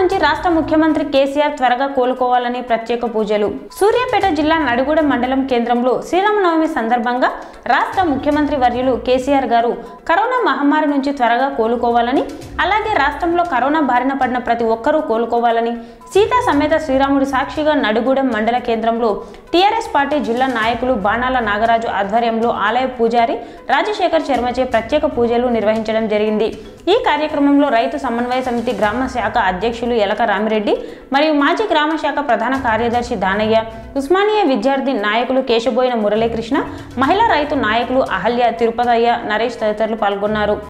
నుంచి రాష్ట్ర ముఖ్యమంత్రి కేసీఆర్ త్వరగా కోలుకోవాలని ప్రత్యేక పూజలు సూర్యాపేట జిల్లా నడిగూడెం మండలం కేంద్రంలో శ్రీరామనవమి సందర్భంగా రాష్ట్ర ముఖ్యమంత్రి వర్యులు కేసీఆర్ గారు కరోనా మహమ్మారి నుంచి త్వరగా కోలుకోవాలని అలాగే రాష్ట్రంలో కరోనా బారిన పడిన ప్రతి ఒక్కరూ కోలుకోవాలని సీతా సమేత శ్రీరాముడి సాక్షిగా నడుగూడెం మండల కేంద్రంలో టీఆర్ఎస్ పార్టీ జిల్లా నాయకులు బాణాల నాగరాజు ఆధ్వర్యంలో ఆలయ పూజారి రాజశేఖర్ శర్మచే ప్రత్యేక పూజలు నిర్వహించడం జరిగింది ఈ కార్యక్రమంలో రైతు సమన్వయ సమితి గ్రామ శాఖ అధ్యక్షులు ఎలక రామిరెడ్డి మరియు మాజీ గ్రామ శాఖ ప్రధాన కార్యదర్శి దానయ్య ఉస్మానియా విద్యార్థి నాయకులు కేశబోయిన మురళీకృష్ణ మహిళా రైతు నాయకులు అహల్య తిరుపతయ్య నరేష్ తదితరులు పాల్గొన్నారు